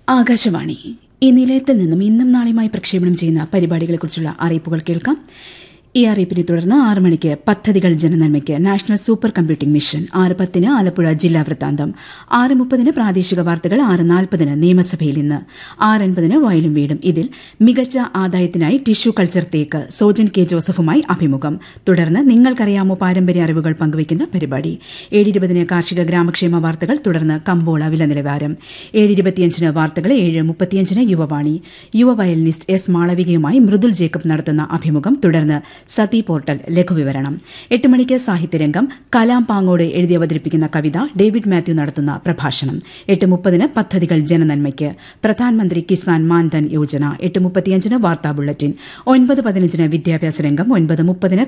ആകാശവാണി ഈ നിലയത്തിൽ നിന്നും ഇന്നും നാളെയുമായി പ്രക്ഷേപണം ചെയ്യുന്ന പരിപാടികളെക്കുറിച്ചുള്ള അറിയിപ്പുകൾ കേൾക്കാം ഈ അറിയിപ്പിനെ തുടർന്ന് ആറ് മണിക്ക് പദ്ധതികൾ ജനനന്മയ്ക്ക് നാഷണൽ സൂപ്പർ കമ്പ്യൂട്ടിംഗ് മിഷൻ ആറ് പത്തിന് ആലപ്പുഴ ജില്ലാ വൃത്താന്തം ആറ് മുപ്പതിന് പ്രാദേശിക വാർത്തകൾ ആറ് നാൽപ്പതിന് നിയമസഭയിൽ ഇന്ന് ആറ് അൻപതിന് വയലും വീടും ഇതിൽ മികച്ച ആദായത്തിനായി ടിഷ്യൂ കൾച്ചർ തേക്ക് സോജൻ കെ ജോസഫുമായി അഭിമുഖം തുടർന്ന് നിങ്ങൾക്കറിയാമോ പാരമ്പര്യ അറിവുകൾ പങ്കുവയ്ക്കുന്ന പരിപാടി ഏഴ് ഇരുപതിന് കാർഷിക ഗ്രാമക്ഷേമ വാർത്തകൾ തുടർന്ന് കമ്പോള വില നിലവാരം ഏഴ് ഇരുപത്തിയഞ്ചിന് വാർത്തകൾ ഏഴ് മുപ്പത്തിയഞ്ചിന് യുവവാണി യുവ വയലിനിസ്റ്റ് എസ് മാളവികയുമായി മൃദുൽ ജേക്കബ് നടത്തുന്ന അഭിമുഖം തുടർന്ന് സതി പോർട്ടൽ ലഘുവിവരണം എട്ട് മണിക്ക് സാഹിത്യരംഗം കലാം പാങ്ങോട് എഴുതി അവതരിപ്പിക്കുന്ന കവിത ഡേവിഡ് മാത്യു നടത്തുന്ന പ്രഭാഷണം എട്ട് മുപ്പതിന് പദ്ധതികൾ ജനനന്മയ്ക്ക് പ്രധാനമന്ത്രി കിസാൻ മാൻധൻ യോജന എട്ട് മുപ്പത്തിയഞ്ചിന് വാർത്താ ബുള്ളറ്റിൻ ഒൻപത് പതിനഞ്ചിന് വിദ്യാഭ്യാസ രംഗം ഒൻപത് മുപ്പതിന്